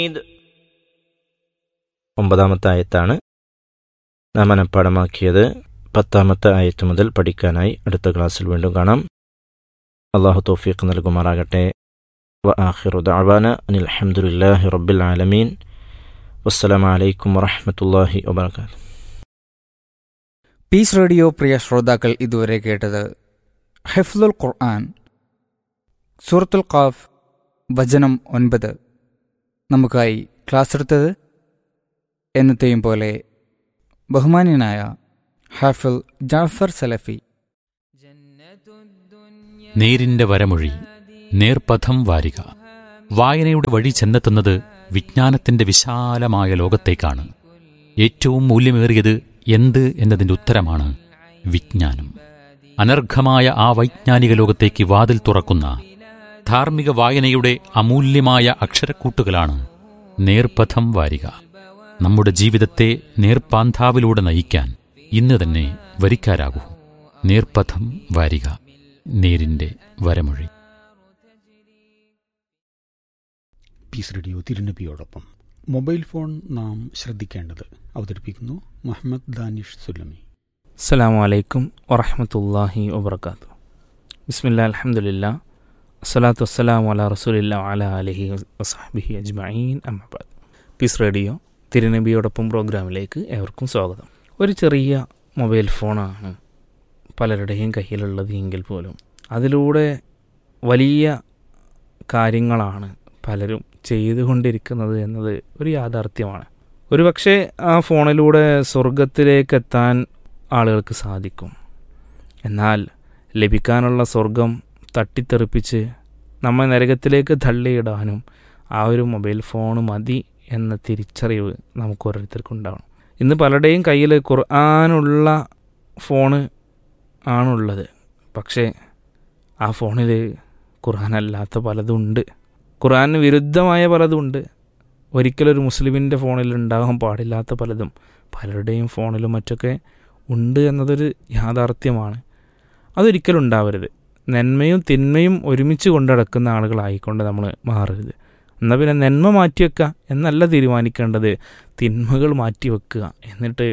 ഒമ്പതാമത്തെ ആയത്താണ് നാം മനഃപ്പാടമാക്കിയത് പത്താമത്തെ ആയത്ത് മുതൽ പഠിക്കാനായി അടുത്ത ക്ലാസ്സിൽ വീണ്ടും കാണാം അള്ളാഹു തൗഫീഖ് നൽകുമാറാകട്ടെ വ ആഖിറു ദഅവാന അനിൽ അൽഹംദുലില്ലാഹി റബ്ബിൽ ആലമീൻ വസ്സലാമു അലൈക്കും വറഹ്മത്തുള്ളാഹി വബറകാതുഹു പീസ് റേഡിയോ പ്രിയ ശ്രോതാക്കൾ ഇതുവരെ കേട്ടത് ഹെഫ്ലുൽ ഖുർആൻ സൂറത്തുൽ ഖാഫ് വചനം ഒൻപത് നമുക്കായി ക്ലാസ് എടുത്തത് എന്നത്തെയും പോലെ ബഹുമാന്യനായ ഹാഫിൽ ജാഫർ സലഫി നേരിന്റെ വരമൊഴി നേർപഥം വാരിക വായനയുടെ വഴി ചെന്നെത്തുന്നത് വിജ്ഞാനത്തിന്റെ വിശാലമായ ലോകത്തേക്കാണ് ഏറ്റവും മൂല്യമേറിയത് എന്ത് എന്നതിന്റെ ഉത്തരമാണ് വിജ്ഞാനം അനർഘമായ ആ വൈജ്ഞാനിക ലോകത്തേക്ക് വാതിൽ തുറക്കുന്ന ധാർമ്മിക വായനയുടെ അമൂല്യമായ അക്ഷരക്കൂട്ടുകളാണ് നേർപഥം വാരിക നമ്മുടെ ജീവിതത്തെ നേർപ്പാന്താവിലൂടെ നയിക്കാൻ ഇന്ന് തന്നെ വരിക്കാരാകൂ നേർപഥം വാരിക നേരിന്റെ വരമൊഴി പീസ് റേഡിയോ തിരുനബിയോടൊപ്പം മൊബൈൽ ഫോൺ നാം ശ്രദ്ധിക്കേണ്ടത് അവതരിപ്പിക്കുന്നു മുഹമ്മദ് ദാനിഷ് സുലമി അസ്സാം വലൈക്കും വറഹമത്തല്ലാഹി വബർക്കാത്തു ബിസ്മില്ലാ അലഹമുല്ല അസ്സലാത്തു വസ്സലാം അല റസൂലില്ല അല അലഹി വസാഹബിഹി അജ്മഈൻ അമ്മബാദ് പീസ് റേഡിയോ തിരുനബിയോടൊപ്പം പ്രോഗ്രാമിലേക്ക് ഏവർക്കും സ്വാഗതം ഒരു ചെറിയ മൊബൈൽ ഫോണാണ് പലരുടെയും കയ്യിലുള്ളത് എങ്കിൽ പോലും അതിലൂടെ വലിയ കാര്യങ്ങളാണ് പലരും ചെയ്തുകൊണ്ടിരിക്കുന്നത് എന്നത് ഒരു യാഥാർത്ഥ്യമാണ് ഒരുപക്ഷെ ആ ഫോണിലൂടെ സ്വർഗത്തിലേക്ക് എത്താൻ ആളുകൾക്ക് സാധിക്കും എന്നാൽ ലഭിക്കാനുള്ള സ്വർഗം തട്ടിത്തെറിപ്പിച്ച് നമ്മെ നരകത്തിലേക്ക് തള്ളിയിടാനും ആ ഒരു മൊബൈൽ ഫോൺ മതി എന്ന തിരിച്ചറിവ് നമുക്ക് ഓരോരുത്തർക്കും ഉണ്ടാവണം ഇന്ന് പലരുടെയും കയ്യിൽ ഖുർആാനുള്ള ഫോണ് ആണുള്ളത് പക്ഷേ ആ ഫോണിൽ ഖുർആാനല്ലാത്ത പലതും ഉണ്ട് ഖുർആാന് വിരുദ്ധമായ പലതും ഉണ്ട് ഒരിക്കലൊരു മുസ്ലിമിൻ്റെ ഫോണിൽ ഉണ്ടാകാൻ പാടില്ലാത്ത പലതും പലരുടെയും ഫോണിലും മറ്റൊക്കെ ഉണ്ട് എന്നതൊരു യാഥാർത്ഥ്യമാണ് അതൊരിക്കലും ഉണ്ടാവരുത് നന്മയും തിന്മയും ഒരുമിച്ച് കൊണ്ടടക്കുന്ന ആളുകളായിക്കൊണ്ട് നമ്മൾ മാറരുത് എന്നാൽ പിന്നെ നന്മ മാറ്റിവെക്കുക എന്നല്ല തീരുമാനിക്കേണ്ടത് തിന്മകൾ മാറ്റിവെക്കുക എന്നിട്ട്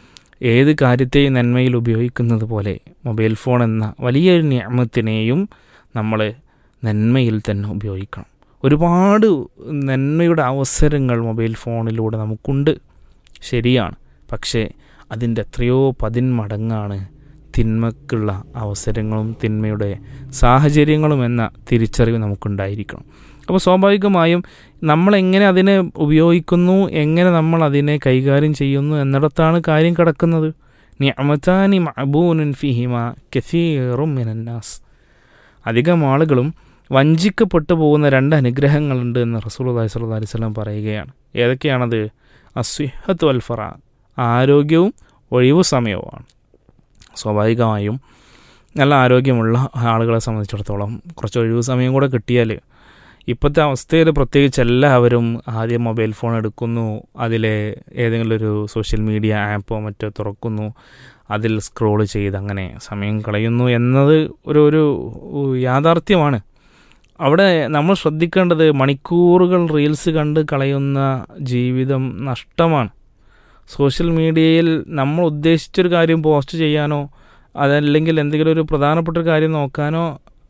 ഏത് കാര്യത്തെയും നന്മയിൽ ഉപയോഗിക്കുന്നത് പോലെ മൊബൈൽ ഫോൺ എന്ന വലിയൊരു നിയമത്തിനെയും നമ്മൾ നന്മയിൽ തന്നെ ഉപയോഗിക്കണം ഒരുപാട് നന്മയുടെ അവസരങ്ങൾ മൊബൈൽ ഫോണിലൂടെ നമുക്കുണ്ട് ശരിയാണ് പക്ഷേ അതിൻ്റെ എത്രയോ പതിന്മടങ്ങാണ് തിന്മക്കുള്ള അവസരങ്ങളും തിന്മയുടെ സാഹചര്യങ്ങളും എന്ന തിരിച്ചറിവ് നമുക്കുണ്ടായിരിക്കണം അപ്പോൾ സ്വാഭാവികമായും നമ്മളെങ്ങനെ അതിനെ ഉപയോഗിക്കുന്നു എങ്ങനെ നമ്മൾ അതിനെ കൈകാര്യം ചെയ്യുന്നു എന്നിടത്താണ് കാര്യം കിടക്കുന്നത് നിഅമതാനി മഅബൂനുൻ ഫിഹിമ കസീറും മിനന്നാസ് അധികം ആളുകളും വഞ്ചിക്കപ്പെട്ടു പോകുന്ന രണ്ട് അനുഗ്രഹങ്ങളുണ്ട് എന്ന് റസൂൽ അള്ളഹി സ്വല്ലി അലൈഹി സ്വലം പറയുകയാണ് ഏതൊക്കെയാണത് അസ്വിഹത്ത് വൽഫറ ആരോഗ്യവും ഒഴിവു സമയവുമാണ് സ്വാഭാവികമായും നല്ല ആരോഗ്യമുള്ള ആളുകളെ സംബന്ധിച്ചിടത്തോളം കുറച്ച് ഒഴിവു സമയം കൂടെ കിട്ടിയാൽ ഇപ്പോഴത്തെ അവസ്ഥയിൽ പ്രത്യേകിച്ച് എല്ലാവരും ആദ്യം മൊബൈൽ ഫോൺ എടുക്കുന്നു അതിലെ ഏതെങ്കിലും ഒരു സോഷ്യൽ മീഡിയ ആപ്പോ മറ്റോ തുറക്കുന്നു അതിൽ സ്ക്രോൾ ചെയ്ത് അങ്ങനെ സമയം കളയുന്നു എന്നത് ഒരു ഒരു യാഥാർത്ഥ്യമാണ് അവിടെ നമ്മൾ ശ്രദ്ധിക്കേണ്ടത് മണിക്കൂറുകൾ റീൽസ് കണ്ട് കളയുന്ന ജീവിതം നഷ്ടമാണ് സോഷ്യൽ മീഡിയയിൽ നമ്മൾ ഉദ്ദേശിച്ചൊരു കാര്യം പോസ്റ്റ് ചെയ്യാനോ അതല്ലെങ്കിൽ എന്തെങ്കിലും ഒരു പ്രധാനപ്പെട്ട ഒരു കാര്യം നോക്കാനോ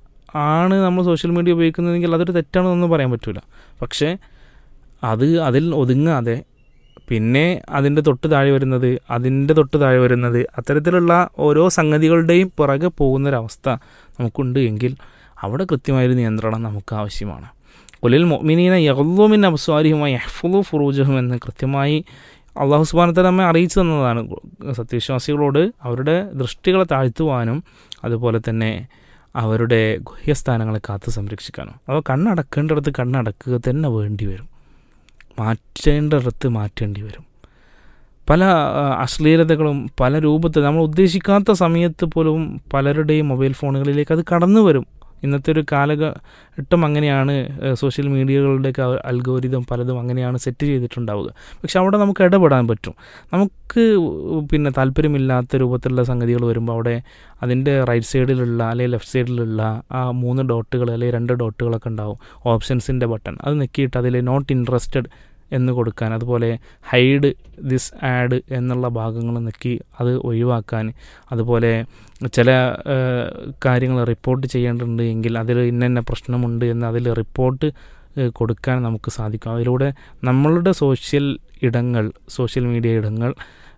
ആണ് നമ്മൾ സോഷ്യൽ മീഡിയ ഉപയോഗിക്കുന്നതെങ്കിൽ അതൊരു തെറ്റാണെന്നൊന്നും പറയാൻ പറ്റില്ല പക്ഷേ അത് അതിൽ ഒതുങ്ങാതെ പിന്നെ അതിൻ്റെ തൊട്ട് താഴെ വരുന്നത് അതിൻ്റെ തൊട്ട് താഴെ വരുന്നത് അത്തരത്തിലുള്ള ഓരോ സംഗതികളുടെയും പുറകെ പോകുന്നൊരവസ്ഥ നമുക്കുണ്ട് എങ്കിൽ അവിടെ കൃത്യമായൊരു നിയന്ത്രണം നമുക്ക് ആവശ്യമാണ് ഒലിൽ മൊമിനീന യഹ്ലുമിൻ അബ്സ്വാരിഹുമായി യഹ്ഫുലു ഫുറൂജഹും എന്ന് കൃത്യമായി അള്ളാഹു സുബാനത്തെ നമ്മെ അറിയിച്ചു തന്നതാണ് സത്യവിശ്വാസികളോട് അവരുടെ ദൃഷ്ടികളെ താഴ്ത്തുവാനും അതുപോലെ തന്നെ അവരുടെ ഗുഹ്യസ്ഥാനങ്ങളെ കാത്തു സംരക്ഷിക്കാനും അപ്പോൾ കണ്ണടക്കേണ്ടിടത്ത് കണ്ണടക്കുക തന്നെ വേണ്ടി വരും മാറ്റേണ്ടിടത്ത് മാറ്റേണ്ടി വരും പല അശ്ലീലതകളും പല രൂപത്തിൽ നമ്മൾ ഉദ്ദേശിക്കാത്ത സമയത്ത് പോലും പലരുടെയും മൊബൈൽ ഫോണുകളിലേക്ക് അത് കടന്നു വരും ഇന്നത്തെ ഒരു കാലഘട്ടം അങ്ങനെയാണ് സോഷ്യൽ മീഡിയകളുടെയൊക്കെ അൽഗോരിതം പലതും അങ്ങനെയാണ് സെറ്റ് ചെയ്തിട്ടുണ്ടാവുക പക്ഷെ അവിടെ നമുക്ക് ഇടപെടാൻ പറ്റും നമുക്ക് പിന്നെ താല്പര്യമില്ലാത്ത രൂപത്തിലുള്ള സംഗതികൾ വരുമ്പോൾ അവിടെ അതിൻ്റെ റൈറ്റ് സൈഡിലുള്ള അല്ലെങ്കിൽ ലെഫ്റ്റ് സൈഡിലുള്ള ആ മൂന്ന് ഡോട്ടുകൾ അല്ലെങ്കിൽ രണ്ട് ഡോട്ടുകളൊക്കെ ഉണ്ടാവും ഓപ്ഷൻസിൻ്റെ ബട്ടൺ അത് നെക്കിയിട്ട് അതിൽ നോട്ട് ഇൻട്രസ്റ്റഡ് എന്ന് കൊടുക്കാൻ അതുപോലെ ഹൈഡ് ദിസ് ആഡ് എന്നുള്ള ഭാഗങ്ങൾ നോക്കി അത് ഒഴിവാക്കാൻ അതുപോലെ ചില കാര്യങ്ങൾ റിപ്പോർട്ട് ചെയ്യേണ്ടതുണ്ട് എങ്കിൽ അതിൽ ഇന്ന ഇന്ന പ്രശ്നമുണ്ട് എന്ന് അതിൽ റിപ്പോർട്ട് കൊടുക്കാൻ നമുക്ക് സാധിക്കും അതിലൂടെ നമ്മളുടെ സോഷ്യൽ ഇടങ്ങൾ സോഷ്യൽ മീഡിയ ഇടങ്ങൾ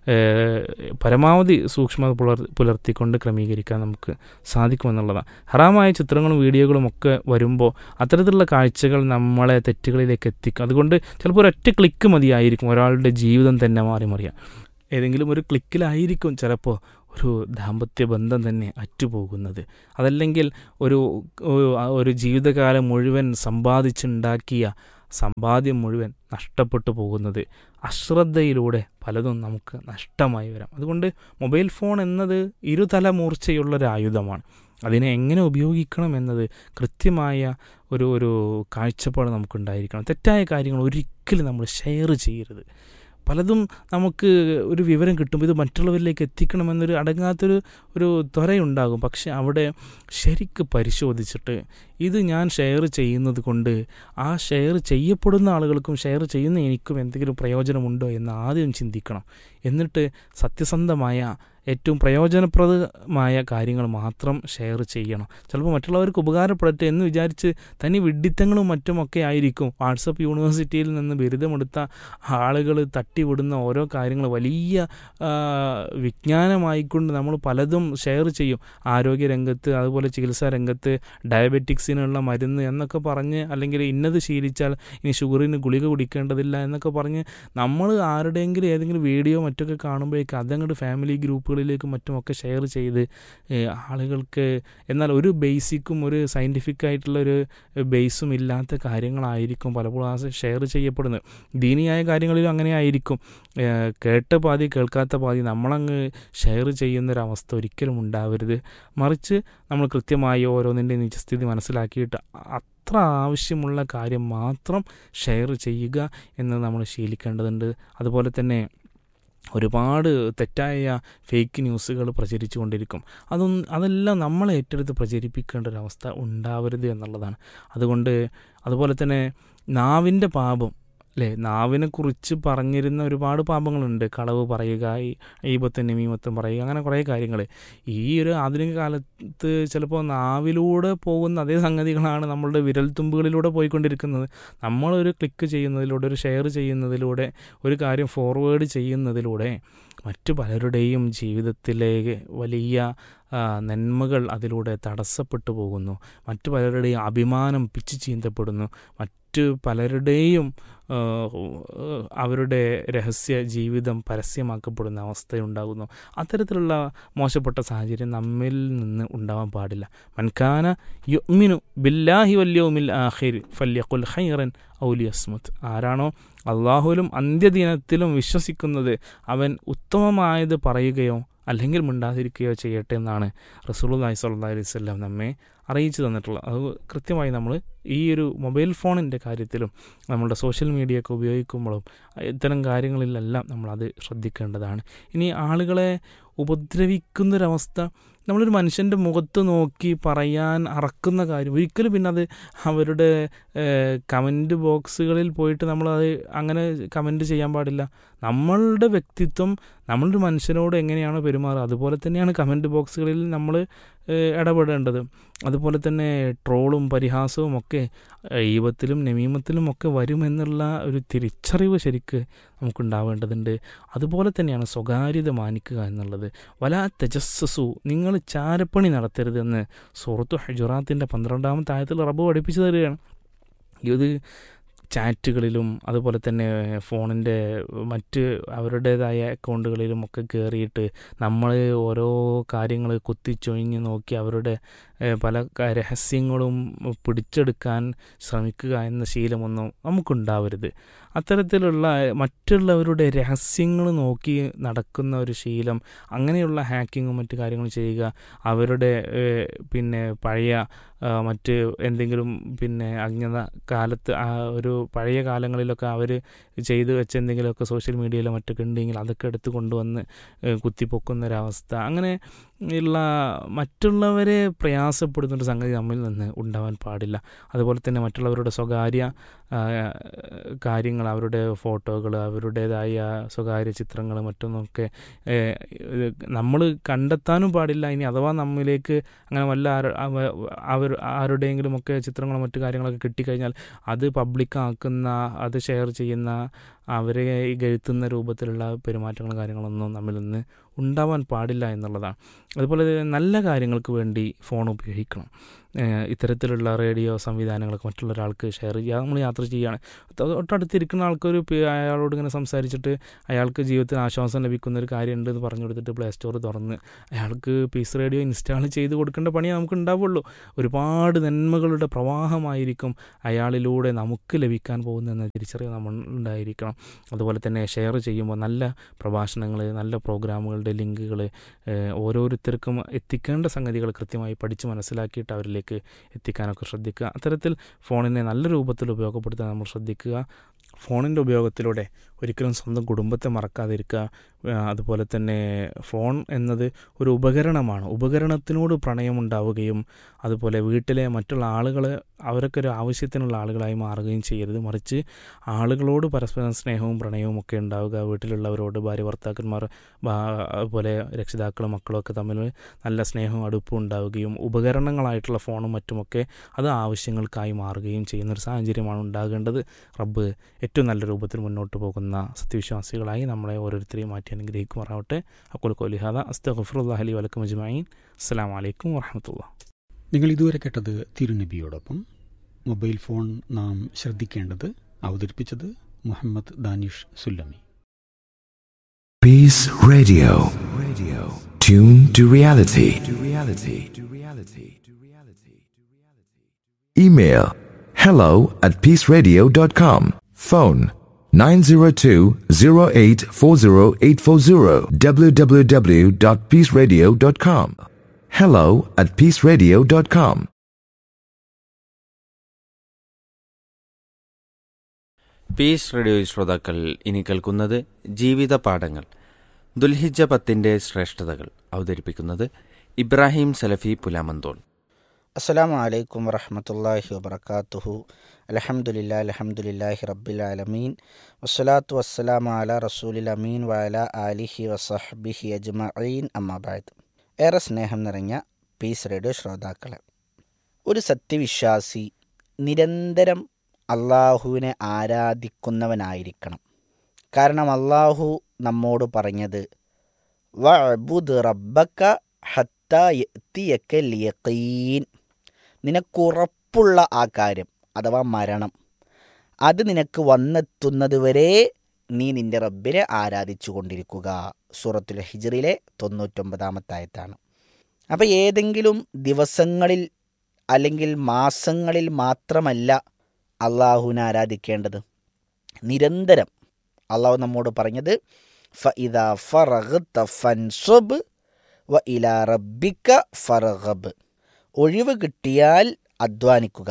പരമാവധി സൂക്ഷ്മത പുലർ പുലർത്തിക്കൊണ്ട് ക്രമീകരിക്കാൻ നമുക്ക് സാധിക്കുമെന്നുള്ളതാണ് ഹറാമായ ചിത്രങ്ങളും വീഡിയോകളും ഒക്കെ വരുമ്പോൾ അത്തരത്തിലുള്ള കാഴ്ചകൾ നമ്മളെ തെറ്റുകളിലേക്ക് എത്തിക്കും അതുകൊണ്ട് ചിലപ്പോൾ ഒരൊറ്റ ക്ലിക്ക് മതിയായിരിക്കും ഒരാളുടെ ജീവിതം തന്നെ മാറി മറിയാം ഏതെങ്കിലും ഒരു ക്ലിക്കിലായിരിക്കും ചിലപ്പോൾ ഒരു ദാമ്പത്യ ബന്ധം തന്നെ അറ്റുപോകുന്നത് അതല്ലെങ്കിൽ ഒരു ഒരു ജീവിതകാലം മുഴുവൻ സമ്പാദിച്ചുണ്ടാക്കിയ സമ്പാദ്യം മുഴുവൻ നഷ്ടപ്പെട്ടു പോകുന്നത് അശ്രദ്ധയിലൂടെ പലതും നമുക്ക് നഷ്ടമായി വരാം അതുകൊണ്ട് മൊബൈൽ ഫോൺ എന്നത് ഇരുതല മൂർച്ചയുള്ളൊരു ആയുധമാണ് അതിനെ എങ്ങനെ ഉപയോഗിക്കണം എന്നത് കൃത്യമായ ഒരു ഒരു കാഴ്ചപ്പാട് നമുക്കുണ്ടായിരിക്കണം തെറ്റായ കാര്യങ്ങൾ ഒരിക്കലും നമ്മൾ ഷെയർ ചെയ്യരുത് പലതും നമുക്ക് ഒരു വിവരം കിട്ടും ഇത് മറ്റുള്ളവരിലേക്ക് എത്തിക്കണമെന്നൊരു അടങ്ങാത്തൊരു ഒരു ത്വരയുണ്ടാകും പക്ഷെ അവിടെ ശരിക്ക് പരിശോധിച്ചിട്ട് ഇത് ഞാൻ ഷെയർ ചെയ്യുന്നത് കൊണ്ട് ആ ഷെയർ ചെയ്യപ്പെടുന്ന ആളുകൾക്കും ഷെയർ ചെയ്യുന്ന എനിക്കും എന്തെങ്കിലും പ്രയോജനമുണ്ടോ എന്ന് ആദ്യം ചിന്തിക്കണം എന്നിട്ട് സത്യസന്ധമായ ഏറ്റവും പ്രയോജനപ്രദമായ കാര്യങ്ങൾ മാത്രം ഷെയർ ചെയ്യണം ചിലപ്പോൾ മറ്റുള്ളവർക്ക് ഉപകാരപ്പെടട്ടെ എന്ന് വിചാരിച്ച് തനി വിഡ്ഢിത്തങ്ങളും മറ്റുമൊക്കെ ആയിരിക്കും വാട്സപ്പ് യൂണിവേഴ്സിറ്റിയിൽ നിന്ന് ബിരുദമെടുത്ത ആളുകൾ തട്ടിവിടുന്ന ഓരോ കാര്യങ്ങൾ വലിയ വിജ്ഞാനമായിക്കൊണ്ട് നമ്മൾ പലതും ഷെയർ ചെയ്യും ആരോഗ്യരംഗത്ത് അതുപോലെ ചികിത്സാ രംഗത്ത് ഡയബറ്റിക്സിനുള്ള മരുന്ന് എന്നൊക്കെ പറഞ്ഞ് അല്ലെങ്കിൽ ഇന്നത് ശീലിച്ചാൽ ഇനി ഷുഗറിന് ഗുളിക കുടിക്കേണ്ടതില്ല എന്നൊക്കെ പറഞ്ഞ് നമ്മൾ ആരുടെയെങ്കിലും ഏതെങ്കിലും വീഡിയോ മറ്റൊക്കെ കാണുമ്പോഴേക്ക് അതങ്ങോട്ട് ഫാമിലി ഗ്രൂപ്പുകളിലേക്കും മറ്റുമൊക്കെ ഷെയർ ചെയ്ത് ആളുകൾക്ക് എന്നാൽ ഒരു ബേസിക്കും ഒരു സയൻറ്റിഫിക് ആയിട്ടുള്ള ഒരു ബേസും ഇല്ലാത്ത കാര്യങ്ങളായിരിക്കും പലപ്പോഴും ആ ഷെയർ ചെയ്യപ്പെടുന്നത് ദീനിയായ കാര്യങ്ങളിലും അങ്ങനെ ആയിരിക്കും കേട്ട പാതി കേൾക്കാത്ത പാതി നമ്മളങ്ങ് ഷെയർ ചെയ്യുന്നൊരവസ്ഥ ഒരിക്കലും ഉണ്ടാവരുത് മറിച്ച് നമ്മൾ കൃത്യമായി ഓരോന്നിൻ്റെ നിജസ്ഥിതി മനസ്സിലാക്കിയിട്ട് അത്ര ആവശ്യമുള്ള കാര്യം മാത്രം ഷെയർ ചെയ്യുക എന്ന് നമ്മൾ ശീലിക്കേണ്ടതുണ്ട് അതുപോലെ തന്നെ ഒരുപാട് തെറ്റായ ഫേക്ക് ന്യൂസുകൾ പ്രചരിച്ചു കൊണ്ടിരിക്കും അതൊന്നും അതെല്ലാം നമ്മളെ ഏറ്റെടുത്ത് പ്രചരിപ്പിക്കേണ്ട ഒരു ഉണ്ടാവരുത് എന്നുള്ളതാണ് അതുകൊണ്ട് അതുപോലെ തന്നെ നാവിൻ്റെ പാപം അല്ലേ നാവിനെക്കുറിച്ച് പറഞ്ഞിരുന്ന ഒരുപാട് പാപങ്ങളുണ്ട് കളവ് പറയുക ഈപത്തും നിമീമത്തും പറയുക അങ്ങനെ കുറേ കാര്യങ്ങൾ ഈ ഒരു ആധുനിക കാലത്ത് ചിലപ്പോൾ നാവിലൂടെ പോകുന്ന അതേ സംഗതികളാണ് നമ്മളുടെ വിരൽത്തുമ്പുകളിലൂടെ പോയിക്കൊണ്ടിരിക്കുന്നത് നമ്മളൊരു ക്ലിക്ക് ചെയ്യുന്നതിലൂടെ ഒരു ഷെയർ ചെയ്യുന്നതിലൂടെ ഒരു കാര്യം ഫോർവേഡ് ചെയ്യുന്നതിലൂടെ മറ്റു പലരുടെയും ജീവിതത്തിലേക്ക് വലിയ നന്മകൾ അതിലൂടെ തടസ്സപ്പെട്ടു പോകുന്നു മറ്റു പലരുടെയും അഭിമാനം പിച്ചു ചീന്തപ്പെടുന്നു മറ്റു പലരുടെയും അവരുടെ രഹസ്യ ജീവിതം പരസ്യമാക്കപ്പെടുന്ന അവസ്ഥയുണ്ടാകുന്നു അത്തരത്തിലുള്ള മോശപ്പെട്ട സാഹചര്യം നമ്മിൽ നിന്ന് ഉണ്ടാവാൻ പാടില്ല മൻഖാന യുമിനു ബില്ലാഹി വല്യവുമിൽ ആഹിർ ഫല്യഖുൽ ഖൈറൻ ഔലിയസ്മുത്ത് ആരാണോ അള്ളാഹുലും അന്ത്യദിനത്തിലും വിശ്വസിക്കുന്നത് അവൻ ഉത്തമമായത് പറയുകയോ അല്ലെങ്കിൽ മിണ്ടാതിരിക്കുകയോ ചെയ്യട്ടെ എന്നാണ് റസൂലുല്ലാഹി സ്വല്ലല്ലാഹി അലൈഹി വസല്ലം നമ്മെ അറിയിച്ചു തന്നിട്ടുള്ളത് അത് കൃത്യമായി നമ്മൾ ഈ ഒരു മൊബൈൽ ഫോണിൻ്റെ കാര്യത്തിലും നമ്മളുടെ സോഷ്യൽ മീഡിയ ഒക്കെ ഉപയോഗിക്കുമ്പോഴും ഇത്തരം കാര്യങ്ങളിലെല്ലാം നമ്മളത് ശ്രദ്ധിക്കേണ്ടതാണ് ഇനി ആളുകളെ ഉപദ്രവിക്കുന്നൊരവസ്ഥ നമ്മളൊരു മനുഷ്യൻ്റെ മുഖത്ത് നോക്കി പറയാൻ അറക്കുന്ന കാര്യം ഒരിക്കലും പിന്നെ അത് അവരുടെ കമൻറ്റ് ബോക്സുകളിൽ പോയിട്ട് നമ്മളത് അങ്ങനെ കമൻറ്റ് ചെയ്യാൻ പാടില്ല നമ്മളുടെ വ്യക്തിത്വം നമ്മളൊരു മനുഷ്യനോട് എങ്ങനെയാണോ പെരുമാറുക അതുപോലെ തന്നെയാണ് കമൻറ്റ് ബോക്സുകളിൽ നമ്മൾ ഇടപെടേണ്ടത് അതുപോലെ തന്നെ ട്രോളും പരിഹാസവും ഒക്കെ ഈപത്തിലും നമീമത്തിലും ഒക്കെ വരുമെന്നുള്ള ഒരു തിരിച്ചറിവ് ശരിക്ക് നമുക്കുണ്ടാവേണ്ടതുണ്ട് അതുപോലെ തന്നെയാണ് സ്വകാര്യത മാനിക്കുക എന്നുള്ളത് വല തെജസ്സസു നിങ്ങൾ ചാരപ്പണി നടത്തരുതെന്ന് സുഹൃത്തു ഹജുറാത്തിൻ്റെ പന്ത്രണ്ടാമത്തെ ആയത്തിൽ റബ്ബ് പഠിപ്പിച്ചു തരികയാണ് ഇത് ചാറ്റുകളിലും അതുപോലെ തന്നെ ഫോണിൻ്റെ മറ്റ് അവരുടേതായ അക്കൗണ്ടുകളിലും ഒക്കെ കയറിയിട്ട് നമ്മൾ ഓരോ കാര്യങ്ങൾ കുത്തിച്ചൊഴിഞ്ഞ് നോക്കി അവരുടെ പല രഹസ്യങ്ങളും പിടിച്ചെടുക്കാൻ ശ്രമിക്കുക എന്ന ശീലമൊന്നും നമുക്കുണ്ടാവരുത് അത്തരത്തിലുള്ള മറ്റുള്ളവരുടെ രഹസ്യങ്ങൾ നോക്കി നടക്കുന്ന ഒരു ശീലം അങ്ങനെയുള്ള ഹാക്കിങ്ങും മറ്റു കാര്യങ്ങളും ചെയ്യുക അവരുടെ പിന്നെ പഴയ മറ്റ് എന്തെങ്കിലും പിന്നെ അജ്ഞത കാലത്ത് ഒരു പഴയ കാലങ്ങളിലൊക്കെ അവർ ചെയ്തു വെച്ച എന്തെങ്കിലുമൊക്കെ സോഷ്യൽ മീഡിയയിലോ മറ്റൊക്കെ ഉണ്ടെങ്കിൽ അതൊക്കെ എടുത്ത് കൊണ്ടുവന്ന് കുത്തിപ്പൊക്കുന്ന ഒരവസ്ഥ അങ്ങനെ ഉള്ള മറ്റുള്ളവരെ പ്രയാസപ്പെടുന്നൊരു സംഗതി നമ്മിൽ നിന്ന് ഉണ്ടാവാൻ പാടില്ല അതുപോലെ തന്നെ മറ്റുള്ളവരുടെ സ്വകാര്യ ആ, കാര്യങ്ങൾ അവരുടെ ഫോട്ടോകൾ അവരുടേതായ സ്വകാര്യ ചിത്രങ്ങൾ മറ്റൊന്നൊക്കെ നമ്മൾ കണ്ടെത്താനും പാടില്ല ഇനി അഥവാ നമ്മിലേക്ക് അങ്ങനെ വല്ല ആര- അവ- അവർ ആരുടെയെങ്കിലുമൊക്കെ ചിത്രങ്ങളോ മറ്റു കാര്യങ്ങളൊക്കെ കിട്ടിക്കഴിഞ്ഞാൽ അത് പബ്ലിക്കാക്കുന്ന അത് ഷെയർ ചെയ്യുന്ന അവരെ ഇകഴ്ത്തുന്ന രൂപത്തിലുള്ള പെരുമാറ്റങ്ങളും കാര്യങ്ങളൊന്നും നമ്മിൽ നിന്ന് ഉണ്ടാവാൻ പാടില്ല എന്നുള്ളതാണ് അതുപോലെ നല്ല കാര്യങ്ങൾക്ക് വേണ്ടി ഫോൺ ഉപയോഗിക്കണം ഏഹ് ഇത്തരത്തിലുള്ള റേഡിയോ സംവിധാനങ്ങളൊക്കെ മറ്റുള്ള ഒരാൾക്ക് ഷെയർ ചെയ്യുക നമ്മൾ യാത്ര ചെയ്യുകയാണ് തൊ- തൊട്ടടുത്തിരിക്കുന്ന ആൾക്കൊരു പി- അയാളോട് ഇങ്ങനെ സംസാരിച്ചിട്ട് അയാൾക്ക് ജീവിതത്തിൽ ആശ്വാസം ലഭിക്കുന്ന ഒരു കാര്യമുണ്ട് എന്ന് പറഞ്ഞു കൊടുത്തിട്ട് പ്ലേ സ്റ്റോർ തുറന്ന് അയാൾക്ക് പീസ് റേഡിയോ ഇൻസ്റ്റാൾ ചെയ്ത് കൊടുക്കേണ്ട പണിയേ നമുക്ക് ഉണ്ടാവുള്ളൂ ഒരുപാട് നന്മകളുടെ പ്രവാഹമായിരിക്കും അയാളിലൂടെ നമുക്ക് ലഭിക്കാൻ പോകുന്നതെന്ന തിരിച്ചറിവ് നമ്മൾ ഉണ്ടായിരിക്കണം അതുപോലെ തന്നെ ഷെയർ ചെയ്യുമ്പോൾ നല്ല പ്രഭാഷണങ്ങൾ നല്ല പ്രോഗ്രാമുകളുടെ ലിങ്കുകൾ ഓരോരുത്തർക്കും എത്തിക്കേണ്ട സംഗതികൾ കൃത്യമായി പഠിച്ച് മനസ്സിലാക്കിയിട്ട് അവരിലേക്ക് എത്തിക്കാനൊക്കെ ശ്രദ്ധിക്കുക അത്തരത്തിൽ ഫോണിനെ നല്ല രൂപത്തിൽ ഉപയോഗപ്പെടുത്താൻ നമ്മൾ ശ്രദ്ധിക്കുക ഫോണിൻ്റെ ഉപയോഗത്തിലൂടെ ഒരിക്കലും സ്വന്തം കുടുംബത്തെ മറക്കാതിരിക്കുക ആ, അതുപോലെ തന്നെ ഫോൺ എന്നത് ഒരു ഉപകരണമാണ് ഉപകരണത്തിനോട് പ്രണയമുണ്ടാവുകയും അതുപോലെ വീട്ടിലെ മറ്റുള്ള ആളുകൾ അവരൊക്കെ ഒരു ആവശ്യത്തിനുള്ള ആളുകളായി മാറുകയും ചെയ്യരുത് മറിച്ച് ആളുകളോട് പരസ്പരം സ്നേഹവും പ്രണയവും ഒക്കെ ഉണ്ടാവുക വീട്ടിലുള്ളവരോട് ഭാര്യ ഭർത്താക്കന്മാർ ബാ- അതുപോലെ രക്ഷിതാക്കളും മക്കളും ഒക്കെ തമ്മിൽ നല്ല സ്നേഹവും അടുപ്പവും ഉണ്ടാവുകയും ഉപകരണങ്ങളായിട്ടുള്ള ഫോണും മറ്റുമൊക്കെ അത് ആവശ്യങ്ങൾക്കായി മാറുകയും ചെയ്യുന്ന ഒരു സാഹചര്യമാണ് ഉണ്ടാകേണ്ടത് റബ്ബ് ഏറ്റവും നല്ല രൂപത്തിൽ മുന്നോട്ട് പോകുന്ന സത്യവിശ്വാസികളായി നമ്മളെ ഓരോരുത്തരെയും മാറ്റി അനുഗ്രഹിക്കുമാറാവട്ടെ അക്കുൽ കോലിഹാദ അസ്തഫുറുല്ലാഹ് അലി വലക്കും അജ്മീൻ അസ്സാം വലൈക്കും വാഹമത്തുള്ള നിങ്ങൾ ഇതുവരെ കേട്ടത് തിരുനബിയോടൊപ്പം മൊബൈൽ ഫോൺ നാം ശ്രദ്ധിക്കേണ്ടത് അവതരിപ്പിച്ചത് Muhammad Danish Sullami Peace Radio. Radio. Tune to reality. To reality. To reality. To reality. Email hello at peaceradio.com. Phone 902-0840840 www.peaceradio.com. Hello at peaceradio.com. Peace radio ശ്രോതാക്കൾ ഇനി കേൾക്കുന്നത് ജീവിത പാഠങ്ങൾ ദുൽഹിജ പത്തിന്റെ ശ്രേഷ്ഠതകൾ അവതരിപ്പിക്കുന്നത് ഇബ്രാഹിം സലഫി പുലാമന്തോൾ അസ്സലാമു അലൈക്കും വറഹമത്തല്ലാഹി വബർക്കാത്തുഹു അലഹമുല്ലാ അലഹമുല്ലാഹി റബ്ബിൽ ആലമീൻ വസ്സലാത്തു വസ്സലാമു അല റസൂലിൽ അമീൻ വഅല ആലിഹി വസഹ്ബിഹി അജ്മഈൻ അമ്മാബാദ് ഏറെ സ്നേഹം നിറഞ്ഞ പീസ് റേഡിയോ ശ്രോതാക്കളെ ഒരു സത്യവിശ്വാസി നിരന്തരം അള്ളാഹുവിനെ ആരാധിക്കുന്നവനായിരിക്കണം കാരണം അള്ളാഹു നമ്മോട് പറഞ്ഞത് വഅബുദ് റബ്ബക്ക ഹത്ത യഅ്തിയക്കൽ യഖീൻ നിനക്കുറപ്പുള്ള ആ കാര്യം അഥവാ മരണം അത് നിനക്ക് വന്നെത്തുന്നതുവരെ നീ നിന്റെ റബ്ബിനെ ആരാധിച്ചു കൊണ്ടിരിക്കുക സൂറത്തുൽ ഹിജറിലെ തൊണ്ണൂറ്റൊമ്പതാമത്തായത്താണ് അപ്പോൾ ഏതെങ്കിലും ദിവസങ്ങളിൽ അല്ലെങ്കിൽ മാസങ്ങളിൽ മാത്രമല്ല അള്ളാഹുവിനെ ആരാധിക്കേണ്ടത് നിരന്തരം അള്ളാഹു നമ്മോട് പറഞ്ഞത് ഫഇദ ഫറഗ്ത ഫൻസുബ് വ ഇലാ റബ്ബിക്ക ഫറഗബ് ഒഴിവ് കിട്ടിയാൽ അധ്വാനിക്കുക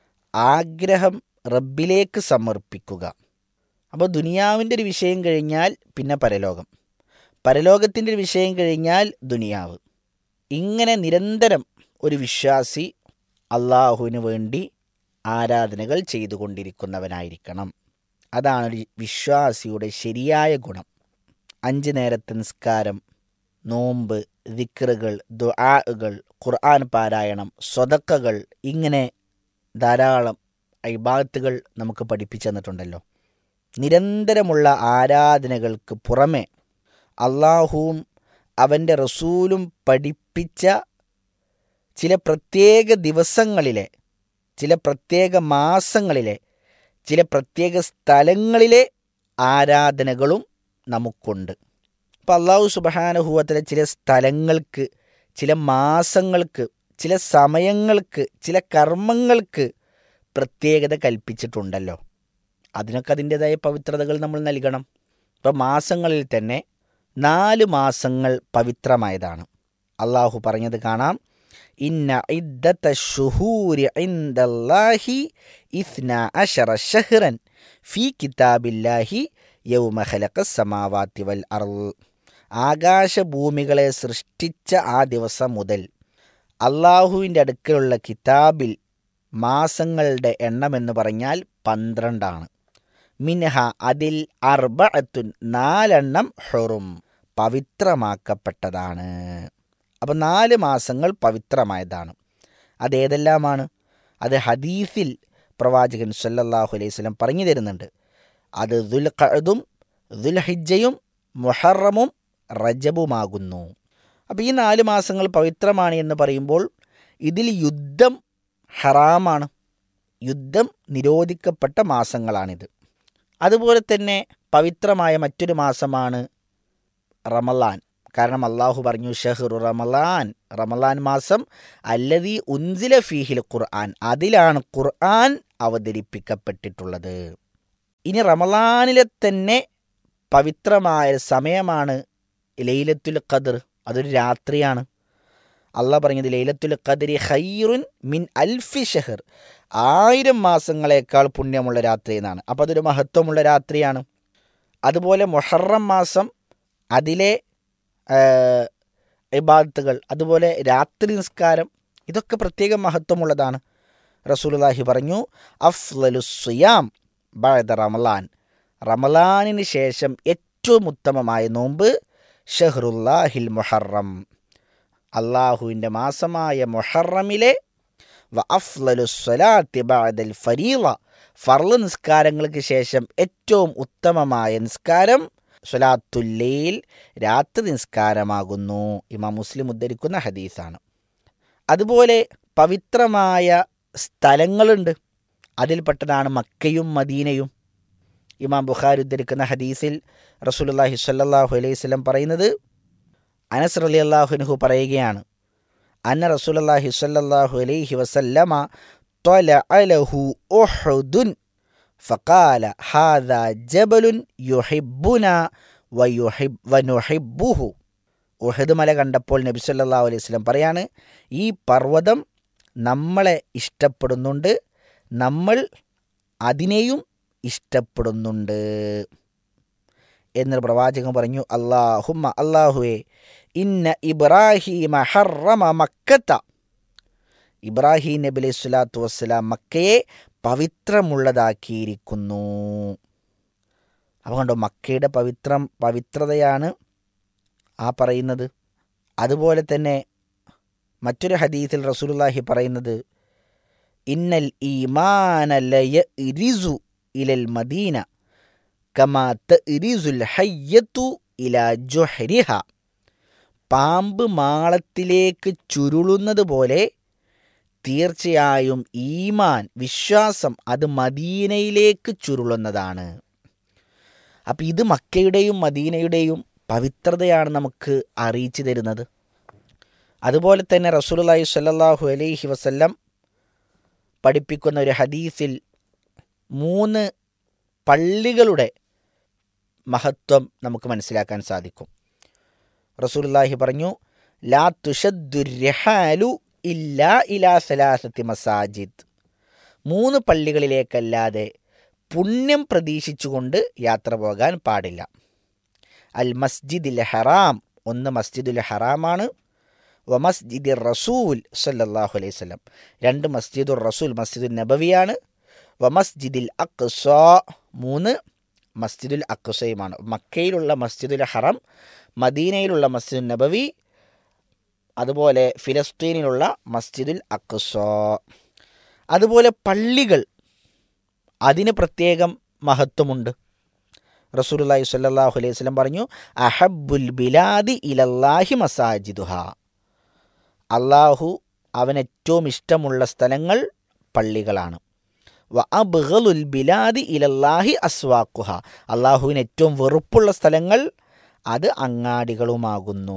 ആഗ്രഹം റബ്ബിലേക്ക് സമർപ്പിക്കുക അപ്പോൾ ദുനിയാവിൻ്റെ ഒരു വിഷയം കഴിഞ്ഞാൽ പിന്നെ പരലോകം പരലോകത്തിൻ്റെ ഒരു വിഷയം കഴിഞ്ഞാൽ ദുനിയാവ് ഇങ്ങനെ നിരന്തരം ഒരു വിശ്വാസി അള്ളാഹുവിന് വേണ്ടി ആരാധനകൾ ചെയ്തുകൊണ്ടിരിക്കുന്നവനായിരിക്കണം അതാണ് ഒരു വിശ്വാസിയുടെ ശരിയായ ഗുണം അഞ്ച് നേരത്തെ നിസ്കാരം നോമ്പ് ദിക്റുകൾ ദുആകൾ ഖുർആൻ പാരായണം സ്വതക്കകൾ ഇങ്ങനെ ധാരാളം ഇബാത്തുകൾ നമുക്ക് പഠിപ്പിച്ചു തന്നിട്ടുണ്ടല്ലോ നിരന്തരമുള്ള ആരാധനകൾക്ക് പുറമെ അള്ളാഹുവും അവൻ്റെ റസൂലും പഠിപ്പിച്ച ചില പ്രത്യേക ദിവസങ്ങളിലെ ചില പ്രത്യേക മാസങ്ങളിലെ ചില പ്രത്യേക സ്ഥലങ്ങളിലെ ആരാധനകളും നമുക്കുണ്ട് അപ്പോൾ അള്ളാഹു സുബഹാനുഭൂവത്തിലെ ചില സ്ഥലങ്ങൾക്ക് ചില മാസങ്ങൾക്ക് ചില സമയങ്ങൾക്ക് ചില കർമ്മങ്ങൾക്ക് പ്രത്യേകത കൽപ്പിച്ചിട്ടുണ്ടല്ലോ അതിനൊക്കെ അതിൻ്റെതായ പവിത്രതകൾ നമ്മൾ നൽകണം ഇപ്പോൾ മാസങ്ങളിൽ തന്നെ നാല് മാസങ്ങൾ പവിത്രമായതാണ് അള്ളാഹു പറഞ്ഞത് കാണാം ഇന്ന ഇദ്ദത്ത ഷുഹൂരി ഇൻദല്ലാഹി ഇസ്ന അശറ ഷഹ്റൻ ഫി കിതാബില്ലാഹി യൗമ ഖലഖ സമാവാത്തി വൽ അർള് ആകാശഭൂമികളെ സൃഷ്ടിച്ച ആ ദിവസം മുതൽ അള്ളാഹുവിൻ്റെ അടുക്കലുള്ള കിതാബിൽ മാസങ്ങളുടെ എണ്ണമെന്ന് പറഞ്ഞാൽ പന്ത്രണ്ടാണ് മിൻഹ അതിൽ അർബഅത്തുൻ നാലെണ്ണം ഹുറും പവിത്രമാക്കപ്പെട്ടതാണ് അപ്പം നാല് മാസങ്ങൾ പവിത്രമായതാണ് അതേതെല്ലാമാണ് അത് ഹദീസിൽ പ്രവാചകൻ സല്ലല്ലാഹു അലൈഹി വസല്ലം പറഞ്ഞു തരുന്നുണ്ട് അത് ദുൽഖഅദും ദുൽഹിജ്ജയും മുഹറമും റജബുമാകുന്നു അപ്പോൾ ഈ നാല് മാസങ്ങൾ പവിത്രമാണ് എന്ന് പറയുമ്പോൾ ഇതിൽ യുദ്ധം ഹറാമാണ് യുദ്ധം നിരോധിക്കപ്പെട്ട മാസങ്ങളാണിത് അതുപോലെ തന്നെ പവിത്രമായ മറ്റൊരു മാസമാണ് റമലാൻ കാരണം അള്ളാഹു പറഞ്ഞു ഷഹ്റു റമലാൻ റമലാൻ മാസം അല്ലതി ഉൻസില ഫീഹിൽ ഖുർആൻ അതിലാണ് ഖുർആൻ അവതരിപ്പിക്കപ്പെട്ടിട്ടുള്ളത് ഇനി റമലാനിലെ തന്നെ പവിത്രമായ സമയമാണ് ലൈലത്തുൽ ഖദർ അതൊരു രാത്രിയാണ് അള്ളാഹ് പറഞ്ഞത് ലൈലത്തുൽ ഖദരി ഖൈറുൻ മിൻ അൽഫി ഷഹർ ആയിരം മാസങ്ങളെക്കാൾ പുണ്യമുള്ള രാത്രി എന്നാണ് അപ്പോൾ അതൊരു മഹത്വമുള്ള രാത്രിയാണ് അതുപോലെ മൊഹറം മാസം അതിലെ ഇബാദത്തുകൾ അതുപോലെ രാത്രി നിസ്കാരം ഇതൊക്കെ പ്രത്യേക മഹത്വമുള്ളതാണ് റസൂലുള്ളാഹി പറഞ്ഞു അഫ്ലലുസ്യാം ബഅദ റമലാൻ റമലാനിന് ശേഷം ഏറ്റവും ഉത്തമമായ നോമ്പ് ഷഹ്റുല്ലാഹിൽ മുഹറം അള്ളാഹുവിൻ്റെ മാസമായ മുഹറമിലെ വ അഫ്ലലുസ്വലാത്തി ബഅദൽ ഫരീള ഫർള് നിസ്കാരങ്ങൾക്ക് ശേഷം ഏറ്റവും ഉത്തമമായ നിസ്കാരം സ്വലാത്തുല്ലയിൽ രാത്രി നിസ്കാരമാകുന്നു ഇമാം മുസ്ലിം ഉദ്ധരിക്കുന്ന ഹദീസാണ് അതുപോലെ പവിത്രമായ സ്ഥലങ്ങളുണ്ട് അതിൽപ്പെട്ടതാണ് മക്കയും മദീനയും ഇമാം ബുഖാരി ഉദ്ധരിക്കുന്ന ഹദീസിൽ റസൂലുള്ളാഹി സ്വല്ലല്ലാഹു അലൈഹി വസല്ലം പറയുന്നത് അനസ് അലി അള്ളാഹുനുഹു പറയുകയാണ് അന്ന റസൂലുള്ളാഹി സ്വല്ലല്ലാഹു അലൈഹി വസല്ലമ طلع له أحد فقال هذا جبل يحبنا ويحب ونحبه ഉഹദ് മല കണ്ടപ്പോൾ നബി സല്ലല്ലാഹു അലൈഹി വസല്ലം പറയാണ് ഈ പർവ്വതം നമ്മളെ ഇഷ്ടപ്പെടുന്നുണ്ട് നമ്മൾ അതിനെയും ഇഷ്ടപ്പെടുന്നുണ്ട് എന്ന് പ്രവാചകൻ പറഞ്ഞു അള്ളാഹുമ്മ അള്ളാഹുവേ ഇന്ന ഇബ്രാഹീമ ഹറമ മക്കത്ത ഇബ്രാഹിം നബി അലൈഹി സ്വലാത്തു വസ്സലാം മക്കയെ പവിത്രമുള്ളതാക്കിയിരിക്കുന്നു അപ്പോൾ കണ്ടോ മക്കയുടെ പവിത്രം പവിത്രതയാണ് ആ പറയുന്നത് അതുപോലെ തന്നെ മറ്റൊരു ഹദീസിൽ റസൂലുള്ളാഹി പറയുന്നത് ഇന്നൽ ഈമാനലയ ഇരിസു ഇലൽ മദീന കമാ ഇരിസുൽ ഹയ്യത്തു ഇല ജുഹരിഹ പാമ്പ് മാളത്തിലേക്ക് ചുരുളുന്നത് പോലെ തീർച്ചയായും ഈമാൻ വിശ്വാസം അത് മദീനയിലേക്ക് ചുരുളുന്നതാണ് അപ്പം ഇത് മക്കയുടെയും മദീനയുടെയും പവിത്രതയാണ് നമുക്ക് അറിയിച്ചു തരുന്നത് അതുപോലെ തന്നെ റസൂലുള്ളാഹി സ്വല്ലല്ലാഹു അലൈഹി വസല്ലം പഠിപ്പിക്കുന്ന ഒരു ഹദീസിൽ മൂന്ന് പള്ളികളുടെ മഹത്വം നമുക്ക് മനസ്സിലാക്കാൻ സാധിക്കും റസൂലുള്ളാഹി പറഞ്ഞു ലാ തുഷദ്ദുർഹാലു ഇല്ലാ ഇലാ സലാസത്തി മസാജിദ് മൂന്ന് പള്ളികളിലേക്കല്ലാതെ പുണ്യം പ്രതീക്ഷിച്ചുകൊണ്ട് യാത്ര പോകാൻ പാടില്ല അൽ മസ്ജിദുൽ ഹറാം ഒന്ന് മസ്ജിദുൽ ഹറാമാണ് വ മസ്ജിദ് റസൂൽ സല്ലല്ലാഹു അലൈഹി വസല്ലം രണ്ട് മസ്ജിദുർ റസൂൽ മസ്ജിദുൽ നബവിയാണ് വ മസ്ജിദിൽ അക്സ മൂന്ന് മസ്ജിദുൽ അക്സയുമാണ് മക്കയിലുള്ള മസ്ജിദുൽ ഹറം മദീനയിലുള്ള മസ്ജിദുൽ നബവി അതുപോലെ ഫിലസ്തീനിലുള്ള മസ്ജിദുൽ അക്സ അതുപോലെ പള്ളികൾ അതിന് പ്രത്യേകം മഹത്വമുണ്ട് റസൂലുള്ളാഹി സ്വല്ലല്ലാഹു അലൈഹി വസല്ലം പറഞ്ഞു അഹബ്ബുൽ ബിലാദി ഇലല്ലാഹി മസാജിദുഹ അള്ളാഹു അവൻ ഏറ്റവും ഇഷ്ടമുള്ള സ്ഥലങ്ങൾ പള്ളികളാണ് വ അബ്ഗലുൽ ബിലാദി ഇലല്ലാഹി അസ്വാഖുഹ അള്ളാഹുവിന് ഏറ്റവും വെറുപ്പുള്ള സ്ഥലങ്ങൾ അത് അങ്ങാടികളുമാകുന്നു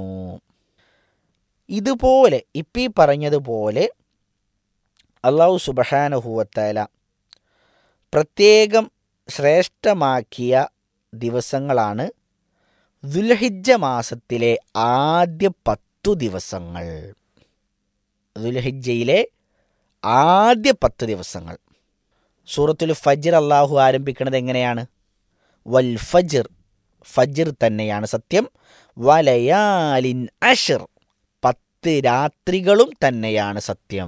ഇതുപോലെ ഇപ്പം ഈ പറഞ്ഞതുപോലെ അള്ളാഹു സുബഹാനുഹൂവത്തേല പ്രത്യേകം ശ്രേഷ്ഠമാക്കിയ ദിവസങ്ങളാണ് ദുൽഹിജ്ജ മാസത്തിലെ ആദ്യ പത്തു ദിവസങ്ങൾ ദുൽഹിജ്ജയിലെ ആദ്യ പത്ത് ദിവസങ്ങൾ സൂറത്തുൽ ഫജ്ർ അള്ളാഹു ആരംഭിക്കുന്നത് എങ്ങനെയാണ് വൽ ഫജ്ർ ഫജ്ർ തന്നെയാണ് സത്യം വലയാലിൻ അഷർ പത്ത് രാത്രികളും തന്നെയാണ് സത്യം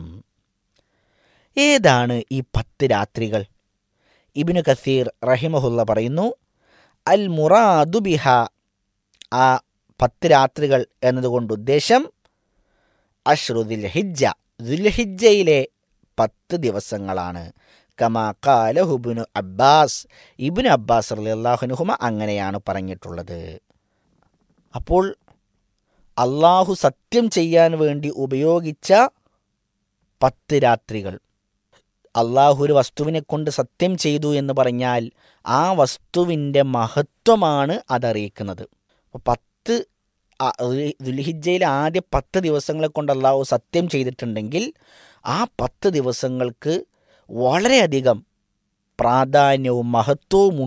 ഏതാണ് ഈ പത്ത് രാത്രികൾ ഇബിനു കസീർ റഹിമഹുല്ല പറയുന്നു അൽ മുറാദു ബിഹ ആ പത്ത് രാത്രികൾ എന്നതുകൊണ്ട് ഉദ്ദേശം അഷ്റു ദുൽഹിജ്ജ ദുൽഹിജ്ജയിലെ പത്ത് ദിവസങ്ങളാണ് കമാ കാല ഹുബിനു അബ്ബാസ് ഇബിനു അബ്ബാസ് അള്ളാഹുനുഹുമ അങ്ങനെയാണ് പറഞ്ഞിട്ടുള്ളത് അപ്പോൾ അള്ളാഹു സത്യം ചെയ്യാൻ വേണ്ടി ഉപയോഗിച്ച പത്ത് രാത്രികൾ അള്ളാഹു ഒരു വസ്തുവിനെ കൊണ്ട് സത്യം ചെയ്തു എന്ന് പറഞ്ഞാൽ ആ വസ്തുവിൻ്റെ മഹത്വമാണ് അതറിയിക്കുന്നത് അപ്പോൾ പത്ത് ആ, ദുൽ- ദുൽഹിജ്ജയിലെ ആദ്യ പത്ത് ദിവസങ്ങളെ കൊണ്ട് അള്ളാഹു സത്യം ചെയ്തിട്ടുണ്ടെങ്കിൽ ആ പത്ത് ദിവസങ്ങൾക്ക് വളരെയധികം പ്രാധാന്യവും മഹത്വവും